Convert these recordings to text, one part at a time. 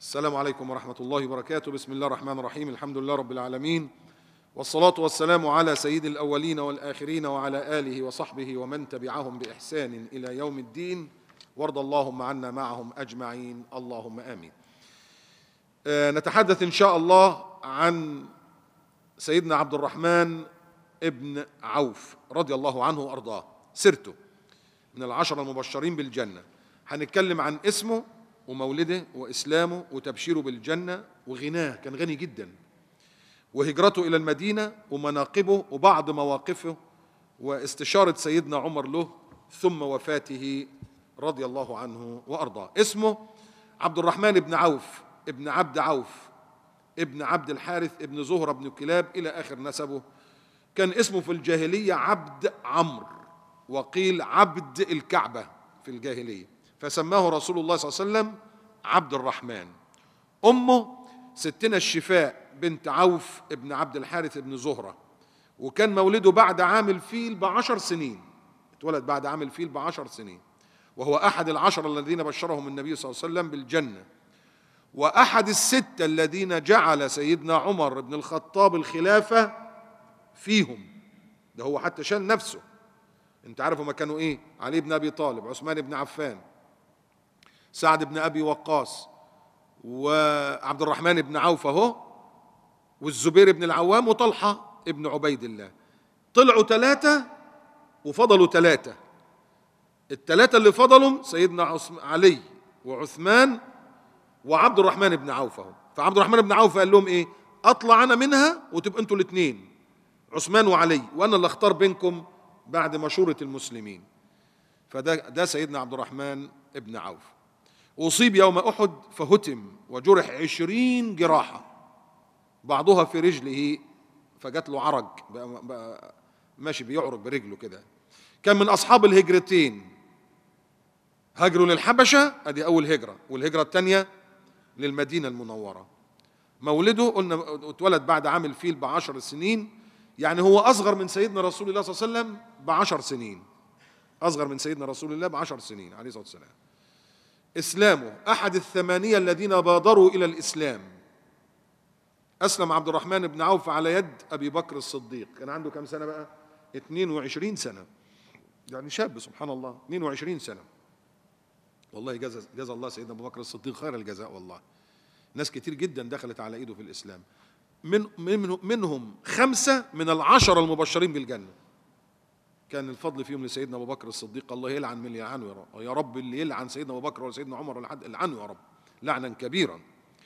السلام عليكم ورحمة الله وبركاته بسم الله الرحمن الرحيم الحمد لله رب العالمين والصلاة والسلام على سيد الأولين والآخرين وعلى آله وصحبه ومن تبعهم بإحسان إلى يوم الدين وارض اللهم عنا معهم أجمعين اللهم آمين آه، نتحدث إن شاء الله عن سيدنا عبد الرحمن ابن عوف رضي الله عنه وأرضاه سيرته من العشرة المبشرين بالجنة هنتكلم عن اسمه ومولده وإسلامه وتبشيره بالجنة وغناه كان غني جدا وهجرته إلى المدينة ومناقبه وبعض مواقفه واستشارة سيدنا عمر له ثم وفاته رضي الله عنه وأرضاه اسمه عبد الرحمن بن عوف ابن عبد عوف ابن عبد الحارث ابن زهرة بن كلاب إلى آخر نسبه كان اسمه في الجاهلية عبد عمرو وقيل عبد الكعبة في الجاهلية فسماه رسول الله صلى الله عليه وسلم عبد الرحمن أمه ستنا الشفاء بنت عوف ابن عبد الحارث ابن زهرة وكان مولده بعد عام الفيل بعشر سنين اتولد بعد عام الفيل بعشر سنين وهو أحد العشر الذين بشرهم النبي صلى الله عليه وسلم بالجنة وأحد الستة الذين جعل سيدنا عمر بن الخطاب الخلافة فيهم ده هو حتى شال نفسه انت عارف هما كانوا ايه علي بن ابي طالب عثمان بن عفان سعد بن ابي وقاص وعبد الرحمن بن عوف اهو والزبير بن العوام وطلحه ابن عبيد الله طلعوا ثلاثه وفضلوا ثلاثه الثلاثه اللي فضلوا سيدنا عثم- علي وعثمان وعبد الرحمن بن عوف اهو فعبد الرحمن بن عوف قال لهم ايه اطلع انا منها وتبقى انتوا الاثنين عثمان وعلي وانا اللي اختار بينكم بعد مشورة المسلمين فده ده سيدنا عبد الرحمن ابن عوف أصيب يوم أحد فهتم وجرح عشرين جراحة بعضها في رجله فجات له عرج بقى بقى ماشي بيعرج برجله كده كان من أصحاب الهجرتين هاجروا للحبشة أدي أول هجرة والهجرة الثانية للمدينة المنورة مولده قلنا اتولد بعد عام الفيل بعشر سنين يعني هو أصغر من سيدنا رسول الله صلى الله عليه وسلم بعشر سنين أصغر من سيدنا رسول الله بعشر سنين عليه الصلاة والسلام إسلامه أحد الثمانية الذين بادروا إلى الإسلام أسلم عبد الرحمن بن عوف على يد أبي بكر الصديق كان عنده كم سنة بقى 22 سنة يعني شاب سبحان الله 22 سنة والله جزا جزا الله سيدنا أبو بكر الصديق خير الجزاء والله ناس كتير جدا دخلت على ايده في الاسلام من من منهم خمسه من العشره المبشرين بالجنه كان الفضل فيهم لسيدنا ابو بكر الصديق الله يلعن من يلعنه يا رب يا رب اللي يلعن سيدنا ابو بكر ولا سيدنا عمر ولا حد العنه يا رب لعنا كبيرا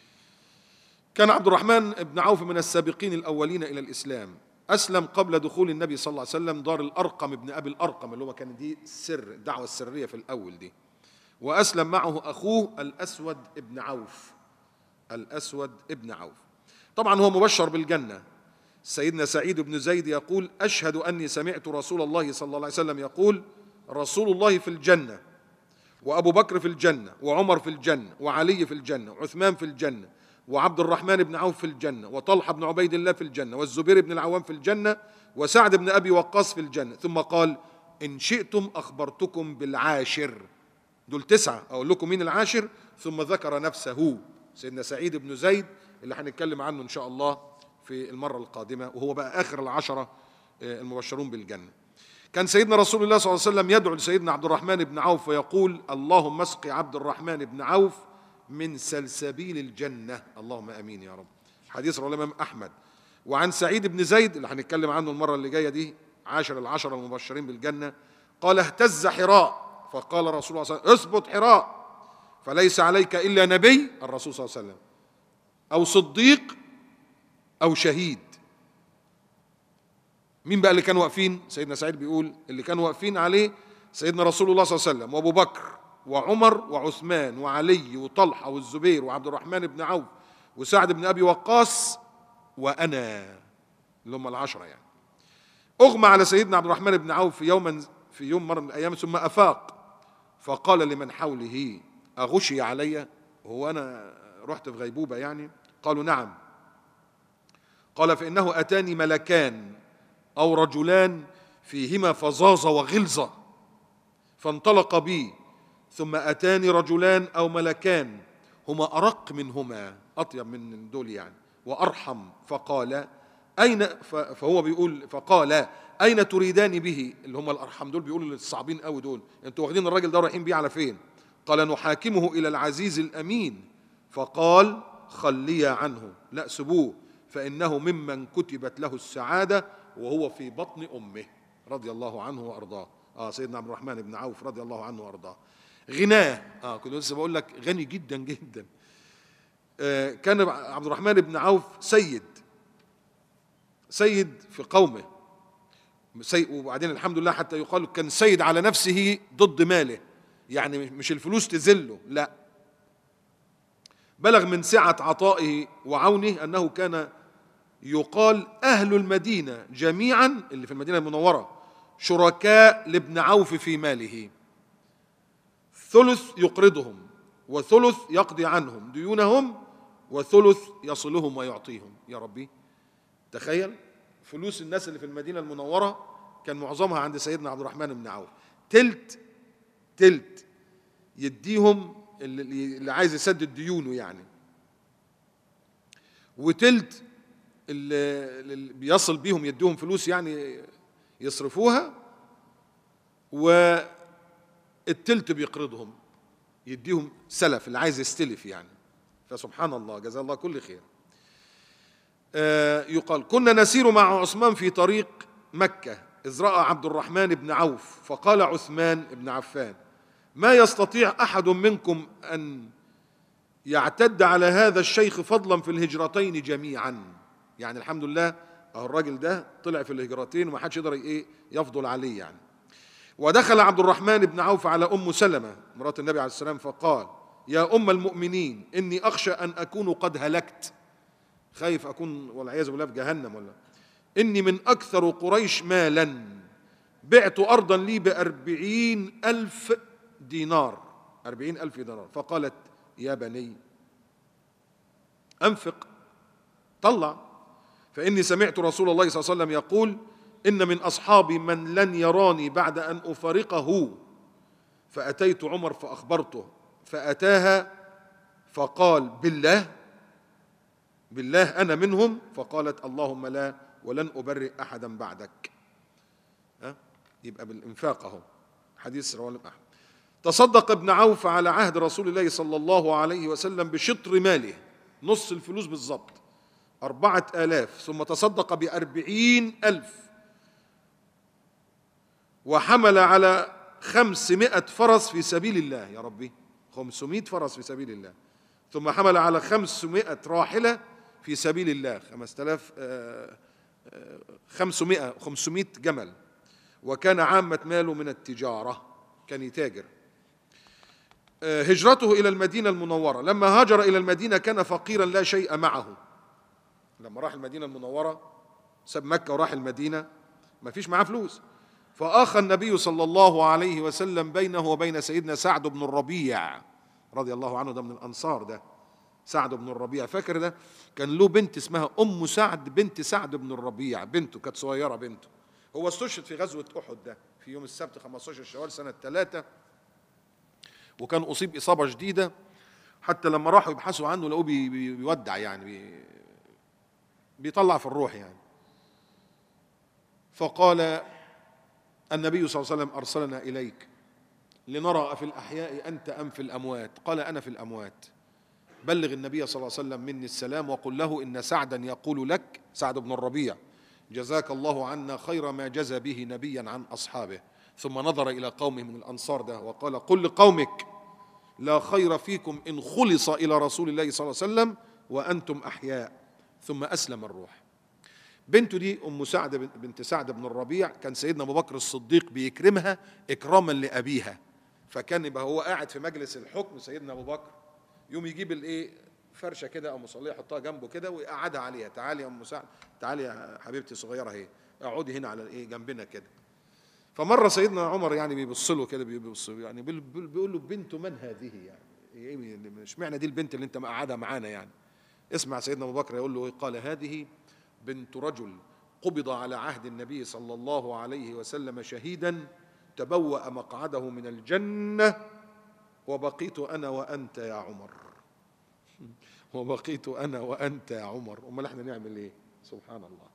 كان عبد الرحمن بن عوف من السابقين الاولين الى الاسلام اسلم قبل دخول النبي صلى الله عليه وسلم دار الارقم ابن ابي الارقم اللي هو كان دي السر الدعوه السريه في الاول دي واسلم معه اخوه الاسود ابن عوف الأسود ابن عوف طبعا هو مبشر بالجنة سيدنا سعيد بن زيد يقول أشهد أني سمعت رسول الله صلى الله عليه وسلم يقول رسول الله في الجنة وأبو بكر في الجنة وعمر في الجنة وعلي في الجنة وعثمان في الجنة وعبد الرحمن بن عوف في الجنة وطلحة بن عبيد الله في الجنة والزبير بن العوام في الجنة وسعد بن أبي وقاص في الجنة ثم قال إن شئتم أخبرتكم بالعاشر دول تسعة أقول لكم مين العاشر ثم ذكر نفسه سيدنا سعيد بن زيد اللي هنتكلم عنه إن شاء الله في المرة القادمة وهو بقى آخر العشرة آه، المبشرون بالجنة كان سيدنا رسول الله صلى الله عليه وسلم يدعو لسيدنا عبد الرحمن بن عوف ويقول اللهم اسقي عبد الرحمن بن عوف من سلسبيل الجنة اللهم أمين يا رب حديث رواه الإمام أحمد وعن سعيد بن زيد اللي هنتكلم عنه المرة اللي جاية دي عاشر العشرة المبشرين بالجنة قال اهتز حراء فقال رسول الله صلى الله عليه وسلم اثبت حراء فليس عليك إلا نبي الرسول صلى الله عليه وسلم أو صديق أو شهيد مين بقى اللي كانوا واقفين سيدنا سعيد بيقول اللي كانوا واقفين عليه سيدنا رسول الله صلى الله عليه وسلم وابو بكر وعمر وعثمان وعلي وطلحه والزبير وعبد الرحمن بن عوف وسعد بن ابي وقاص وانا اللي هم العشره يعني اغمى على سيدنا عبد الرحمن بن عوف في يوما في يوم مره من الايام ثم افاق فقال لمن حوله اغشي علي هو انا رحت في غيبوبه يعني قالوا نعم قال فانه اتاني ملكان او رجلان فيهما فظاظه وغلظه فانطلق بي ثم اتاني رجلان او ملكان هما أرق منهما أطيب من دول يعني وأرحم فقال أين ف- فهو بيقول فقال أين تريدان به اللي هم الأرحم دول بيقولوا الصعبين قوي دول أنتوا واخدين الراجل ده رايحين بيه على فين قال نحاكمه إلى العزيز الأمين فقال خليا عنه لا سبوه فإنه ممن كتبت له السعادة وهو في بطن أمه رضي الله عنه وأرضاه آه سيدنا عبد الرحمن بن عوف رضي الله عنه وأرضاه غناه آه كنت لسه بقول لك غني جدا جدا آه كان عبد الرحمن بن عوف سيد سيد في قومه سي وبعدين الحمد لله حتى يقال كان سيد على نفسه ضد ماله يعني مش الفلوس تذله لا بلغ من سعة عطائه وعونه أنه كان يقال أهل المدينة جميعا اللي في المدينة المنورة شركاء لابن عوف في ماله ثلث يقرضهم وثلث يقضي عنهم ديونهم وثلث يصلهم ويعطيهم يا ربي تخيل فلوس الناس اللي في المدينة المنورة كان معظمها عند سيدنا عبد الرحمن بن عوف تلت تلت يديهم اللي اللي عايز يسدد ديونه يعني وتلت اللي اللي بيصل بيهم يديهم فلوس يعني يصرفوها والتلت بيقرضهم يديهم سلف اللي عايز يستلف يعني فسبحان الله جزاه الله كل خير آه، يقال كنا نسير مع عثمان في طريق مكة إذ رأى عبد الرحمن بن عوف فقال عثمان بن عفان ما يستطيع أحد منكم أن يعتد على هذا الشيخ فضلا في الهجرتين جميعا يعني الحمد لله أهو الراجل ده طلع في الهجرتين وما حدش يقدر إيه يفضل عليه يعني ودخل عبد الرحمن بن عوف على أم سلمة مرات النبي عليه السلام فقال يا أم المؤمنين إني أخشى أن أكون قد هلكت خايف أكون والعياذ بالله في جهنم ولا إني من أكثر قريش مالا بعت أرضا لي بأربعين ألف دينار أربعين ألف دينار فقالت يا بني أنفق طلع فإني سمعت رسول الله صلى الله عليه وسلم يقول إن من أصحابي من لن يراني بعد أن أفارقه فأتيت عمر فأخبرته فأتاها فقال بالله بالله أنا منهم فقالت اللهم لا ولن أبرئ أحدا بعدك ها؟ يبقى بالإنفاق أهو حديث رواه الإمام أحمد تصدق ابن عوف على عهد رسول الله صلى الله عليه وسلم بشطر ماله نص الفلوس بالضبط أربعة آلاف ثم تصدق بأربعين ألف وحمل على خمسمائة فرس في سبيل الله يا ربي خمسمائة فرس في سبيل الله ثم حمل على خمسمائة راحلة في سبيل الله خمسة آلاف خمسمائة خمسمائة جمل وكان عامة ماله من التجارة كان يتاجر آه، هجرته إلى المدينة المنورة لما هاجر إلى المدينة كان فقيرا لا شيء معه لما راح المدينة المنورة ساب مكة وراح المدينة ما فيش معاه فلوس فآخى النبي صلى الله عليه وسلم بينه وبين سيدنا سعد بن الربيع رضي الله عنه ده من الأنصار ده سعد بن الربيع فاكر ده كان له بنت اسمها أم سعد بنت سعد بن الربيع بنته كانت صغيرة بنته هو استشهد في غزوة أحد ده في يوم السبت 15 شوال سنة ثلاثة وكان أصيب إصابة شديدة حتى لما راحوا يبحثوا عنه لقوه بي- بي- بيودع يعني بي بيطلع في الروح يعني فقال النبي صلى الله عليه وسلم أرسلنا إليك لنرى في الأحياء أنت أم في الأموات قال أنا في الأموات بلغ النبي صلى الله عليه وسلم مني السلام وقل له إن سعدا يقول لك سعد بن الربيع جزاك الله عنا خير ما جزى به نبيا عن أصحابه ثم نظر إلى قومه من الأنصار ده وقال قل لقومك لا خير فيكم إن خلص إلى رسول الله صلى الله عليه وسلم وأنتم أحياء ثم أسلم الروح بنته دي أم سعد بن- بنت سعد بن الربيع كان سيدنا أبو بكر الصديق بيكرمها إكراما لأبيها فكان يبقى هو قاعد في مجلس الحكم سيدنا أبو بكر يوم يجيب الإيه فرشة كده أو مصلية يحطها جنبه كده ويقعدها عليها تعالي يا أم سعد تعالي يا حبيبتي صغيرة اهي اقعدي هنا على الإيه جنبنا كده فمرة سيدنا عمر يعني بيبص له كده بيبص له يعني بيقول- بيقول بيقول له بنت من هذه يعني ايه اشمعنى دي البنت اللي انت مقعدها معانا يعني اسمع سيدنا ابو بكر يقول له إيه؟ قال هذه بنت رجل قبض على عهد النبي صلى الله عليه وسلم شهيدا تبوأ مقعده من الجنة وبقيت أنا وأنت يا عمر وبقيت انا وانت يا عمر امال احنا نعمل ايه سبحان الله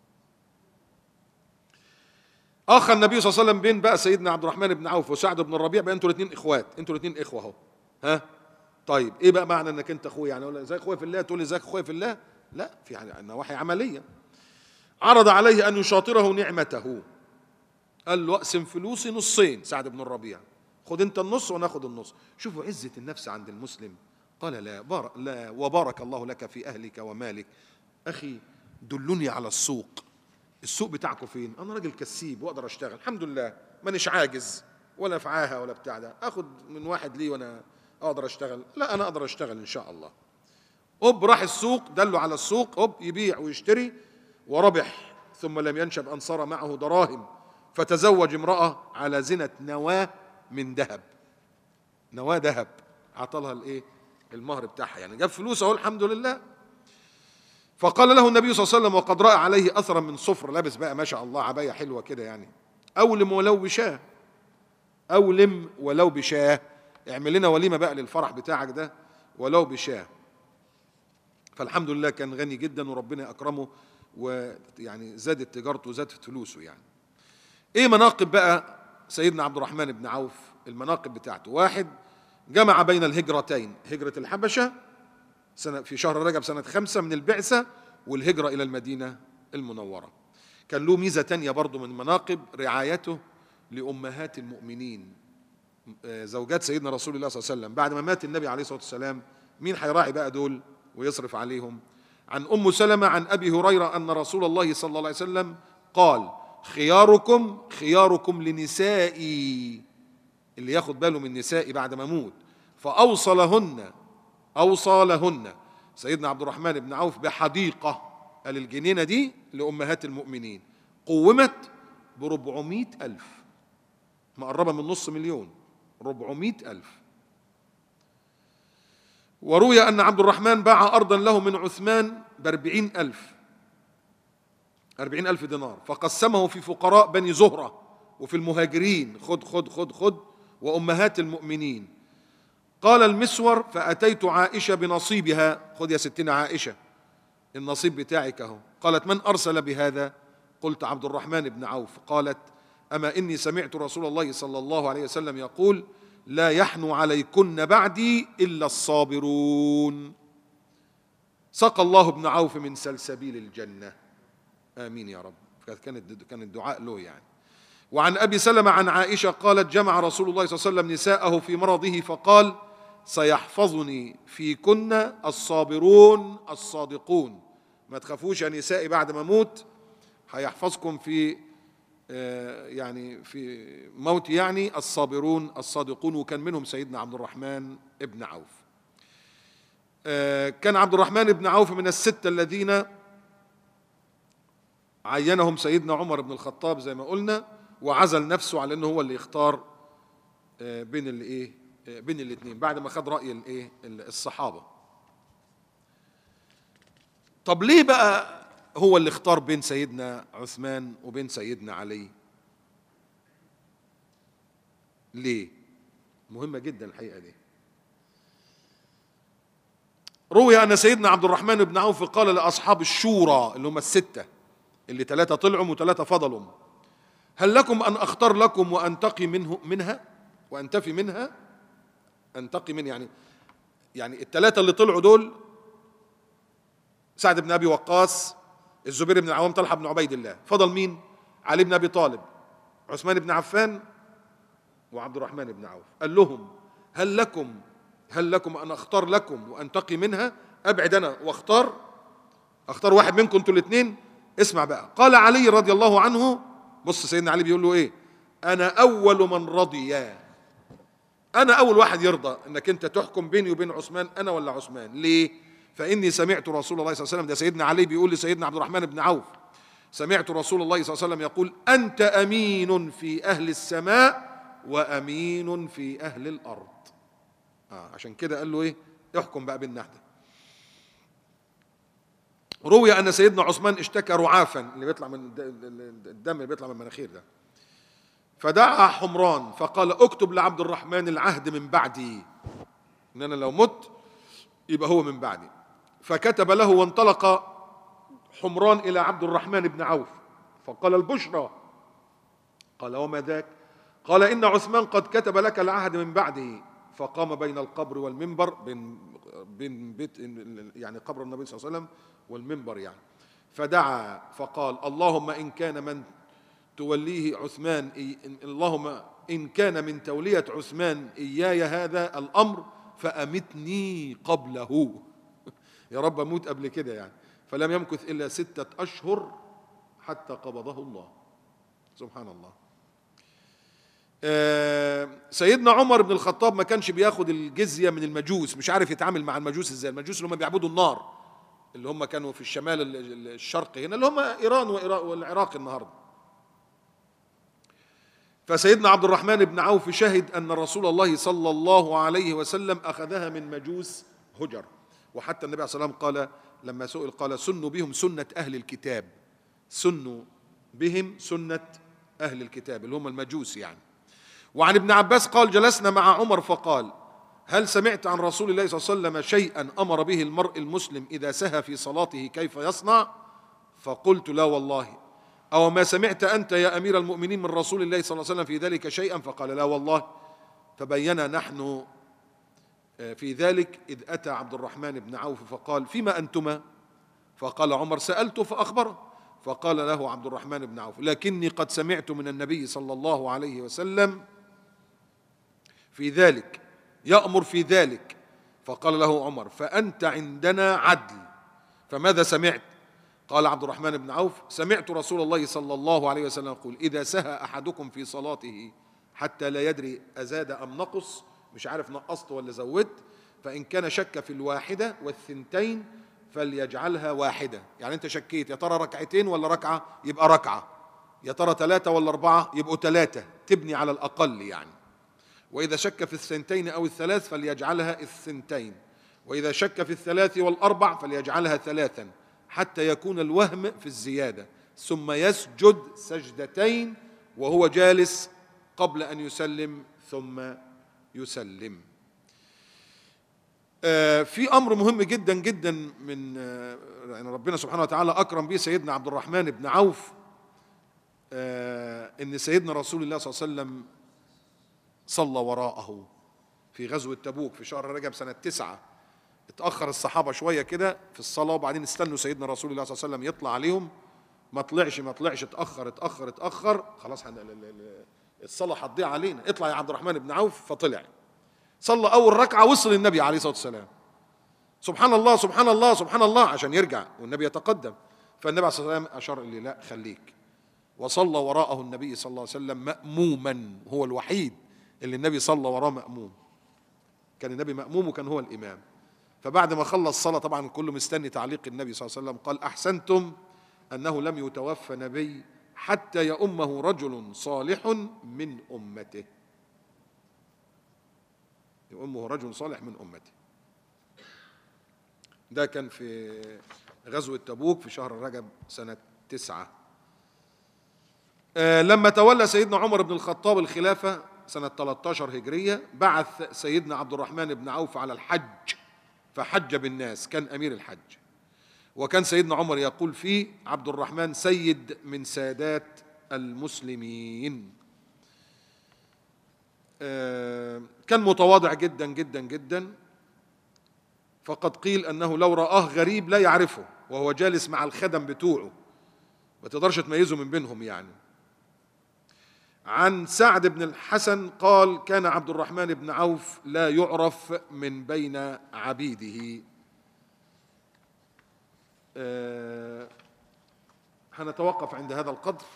اخ النبي صلى الله عليه وسلم بين بقى سيدنا عبد الرحمن بن عوف وسعد بن الربيع بقى انتوا الاثنين اخوات انتوا الاثنين اخوه اهو ها طيب ايه بقى معنى انك انت اخويا يعني اقول ازيك اخويا في الله تقول لي ازيك اخويا في الله لا في يعني نواحي عمليه عرض عليه ان يشاطره نعمته قال له اقسم فلوسي نصين سعد بن الربيع خد انت النص وانا اخد النص شوفوا عزه النفس عند المسلم قال لا بار لا وبارك الله لك في اهلك ومالك اخي دلني على السوق السوق بتاعكم فين انا راجل كسيب واقدر اشتغل الحمد لله مانيش عاجز ولا في عاهه ولا بتاع ده اخد من واحد لي وانا اقدر اشتغل لا انا اقدر اشتغل ان شاء الله اوب راح السوق دله على السوق اوب يبيع ويشتري وربح ثم لم ينشب ان صار معه دراهم فتزوج امراه على زنه نواه من ذهب نواه ذهب عطلها الايه المهر بتاعها يعني جاب فلوس اهو الحمد لله فقال له النبي صلى الله عليه وسلم وقد راى عليه اثرا من صفر لابس بقى ما شاء الله عبايه حلوه كده يعني اولم ولو بشاه اولم ولو بشاه اعمل لنا وليمه بقى للفرح بتاعك ده ولو بشاه فالحمد لله كان غني جدا وربنا اكرمه ويعني زادت تجارته وزادت فلوسه يعني ايه مناقب بقى سيدنا عبد الرحمن بن عوف المناقب بتاعته واحد جمع بين الهجرتين هجرة الحبشة سنة في شهر رجب سنة خمسة من البعثة والهجرة إلى المدينة المنورة كان له ميزة تانية برضو من مناقب رعايته لأمهات المؤمنين زوجات سيدنا رسول الله صلى الله عليه وسلم بعد ما مات النبي عليه الصلاة والسلام مين هيراعي بقى دول ويصرف عليهم عن أم سلمة عن أبي هريرة أن رسول الله صلى الله عليه وسلم قال خياركم خياركم لنسائي اللي ياخد باله من نسائي بعد ما اموت فاوصى لهن اوصى لهن سيدنا عبد الرحمن بن عوف بحديقه قال الجنينه دي لامهات المؤمنين قومت ب ألف مقربه من نص مليون 400 ألف وروي أن عبد الرحمن باع أرضا له من عثمان بأربعين ألف أربعين ألف دينار فقسمه في فقراء بني زهرة وفي المهاجرين خد خد خد خد وأمهات المؤمنين قال المسور فأتيت عائشة بنصيبها خد يا ستنا عائشة النصيب بتاعك اهو قالت من أرسل بهذا قلت عبد الرحمن بن عوف قالت أما إني سمعت رسول الله صلى الله عليه وسلم يقول لا يحنو عليكن بعدي إلا الصابرون سقى الله ابن عوف من سلسبيل الجنة آمين يا رب كانت كان الدعاء له يعني وعن ابي سلمه عن عائشه قالت جمع رسول الله صلى الله عليه وسلم نساءه في مرضه فقال سيحفظني فيكن الصابرون الصادقون ما تخافوش يا نسائي بعد ما اموت هيحفظكم في يعني في موت يعني الصابرون الصادقون وكان منهم سيدنا عبد الرحمن ابن عوف كان عبد الرحمن بن عوف من الستة الذين عينهم سيدنا عمر بن الخطاب زي ما قلنا وعزل نفسه على انه هو اللي يختار بين الايه بين الاثنين بعد ما خد راي الايه الصحابه طب ليه بقى هو اللي اختار بين سيدنا عثمان وبين سيدنا علي ليه مهمه جدا الحقيقه دي روي ان سيدنا عبد الرحمن بن عوف قال لاصحاب الشورى اللي هم السته اللي ثلاثه طلعوا وثلاثه فضلوا هل لكم ان اختار لكم وانتقي منه منها وانتفي منها انتقي من يعني يعني الثلاثه اللي طلعوا دول سعد بن ابي وقاص الزبير بن العوام طلحه بن عبيد الله فضل مين علي بن ابي طالب عثمان بن عفان وعبد الرحمن بن عوف قال لهم هل لكم هل لكم ان اختار لكم وانتقي منها ابعد انا واختار اختار واحد منكم انتوا الاثنين اسمع بقى قال علي رضي الله عنه بص سيدنا علي بيقول له ايه انا اول من رضي انا اول واحد يرضى انك انت تحكم بيني وبين عثمان انا ولا عثمان ليه فاني سمعت رسول الله صلى الله عليه وسلم ده سيدنا علي بيقول لسيدنا عبد الرحمن بن عوف سمعت رسول الله صلى الله عليه وسلم يقول انت امين في اهل السماء وامين في اهل الارض آه عشان كده قال له ايه احكم بقى بيننا احنا روي ان سيدنا عثمان اشتكى رعافا اللي بيطلع من الدم اللي بيطلع من المناخير ده فدعا حمران فقال اكتب لعبد الرحمن العهد من بعدي ان انا لو مت يبقى هو من بعدي فكتب له وانطلق حمران إلى عبد الرحمن بن عوف فقال البشرى قال وما ذاك قال إن عثمان قد كتب لك العهد من بعده فقام بين القبر والمنبر بين بين بيت يعني قبر النبي صلى الله عليه وسلم والمنبر يعني فدعا فقال اللهم إن كان من توليه عثمان إي- اللهم إن كان من تولية عثمان إياي هذا الأمر فأمتني قبله يا رب أموت قبل كده يعني فلم يمكث إلا ستة أشهر حتى قبضه الله سبحان الله آه، سيدنا عمر بن الخطاب ما كانش بياخد الجزية من المجوس مش عارف يتعامل مع المجوس ازاي المجوس اللي هم بيعبدوا النار اللي هم كانوا في الشمال ال- ال- الشرقي هنا اللي هم إيران وإيرا- والعراق النهارده فسيدنا عبد الرحمن بن عوف شهد أن رسول الله صلى الله عليه وسلم أخذها من مجوس هجر وحتى النبي عليه الصلاة والسلام قال لما سئل قال سنوا بهم سنة أهل الكتاب سنوا بهم سنة أهل الكتاب اللي هم المجوس يعني وعن ابن عباس قال جلسنا مع عمر فقال هل سمعت عن رسول الله صلى الله عليه وسلم شيئا أمر به المرء المسلم إذا سهى في صلاته كيف يصنع فقلت لا والله أو ما سمعت أنت يا أمير المؤمنين من رسول الله صلى الله عليه وسلم في ذلك شيئا فقال لا والله فبين نحن في ذلك إذ أتى عبد الرحمن بن عوف فقال فيما أنتما فقال عمر سألته فأخبره فقال له عبد الرحمن بن عوف لكني قد سمعت من النبي صلى الله عليه وسلم في ذلك يأمر في ذلك فقال له عمر فأنت عندنا عدل فماذا سمعت قال عبد الرحمن بن عوف سمعت رسول الله صلى الله عليه وسلم يقول إذا سهى أحدكم في صلاته حتى لا يدري أزاد أم نقص مش عارف نقصت ولا زودت فإن كان شك في الواحدة والثنتين فليجعلها واحدة يعني أنت شكيت يا ترى ركعتين ولا ركعة يبقى ركعة يا ترى ثلاثة ولا أربعة يبقوا ثلاثة تبني على الأقل يعني وإذا شك في الثنتين أو الثلاث فليجعلها الثنتين وإذا شك في الثلاث والأربع فليجعلها ثلاثا حتى يكون الوهم في الزيادة ثم يسجد سجدتين وهو جالس قبل أن يسلم ثم يسلم آه، في أمر مهم جدا جدا من آه، يعني ربنا سبحانه وتعالى أكرم به سيدنا عبد الرحمن بن عوف آه، إن سيدنا رسول الله صلى الله عليه وسلم صلى وراءه في غزوة تبوك في شهر رجب سنة تسعة اتأخر الصحابة شوية كده في الصلاة وبعدين استنوا سيدنا رسول الله صلى الله عليه وسلم يطلع عليهم ما طلعش ما طلعش اتأخر اتأخر اتأخر خلاص هن- ال- ال- ال- الصلاة هتضيع علينا اطلع يا عبد الرحمن بن عوف فطلع صلى أول ركعة وصل النبي عليه الصلاة والسلام سبحان الله سبحان الله سبحان الله عشان يرجع والنبي يتقدم فالنبي عليه الصلاة والسلام أشار لي لا خليك وصلى وراءه النبي صلى الله عليه وسلم مأموما هو الوحيد اللي النبي صلى وراه مأموم كان النبي مأموم وكان هو الإمام فبعد ما خلص الصلاة طبعا كله مستني تعليق النبي صلى الله عليه وسلم قال أحسنتم أنه لم يتوفى نبي حتى يؤمه رجل صالح من أمته يؤمه رجل صالح من أمته ده كان في غزوة تبوك في شهر رجب سنة تسعة آه، لما تولى سيدنا عمر بن الخطاب الخلافة سنة 13 هجرية بعث سيدنا عبد الرحمن بن عوف على الحج فحج بالناس كان أمير الحج وكان سيدنا عمر يقول فيه عبد الرحمن سيد من سادات المسلمين آه، كان متواضع جدا جدا جدا فقد قيل أنه لو رآه غريب لا يعرفه وهو جالس مع الخدم بتوعه ما تقدرش تميزه من بينهم يعني عن سعد بن الحسن قال كان عبد الرحمن بن عوف لا يعرف من بين عبيده آه، هنتوقف عند هذا القدر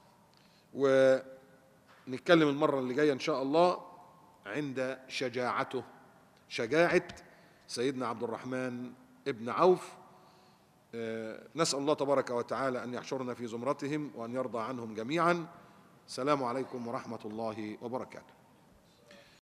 ونتكلم المرة اللي جاية إن شاء الله عند شجاعته شجاعة سيدنا عبد الرحمن ابن عوف آه، نسأل الله تبارك وتعالى أن يحشرنا في زمرتهم وأن يرضى عنهم جميعا السلام عليكم ورحمة الله وبركاته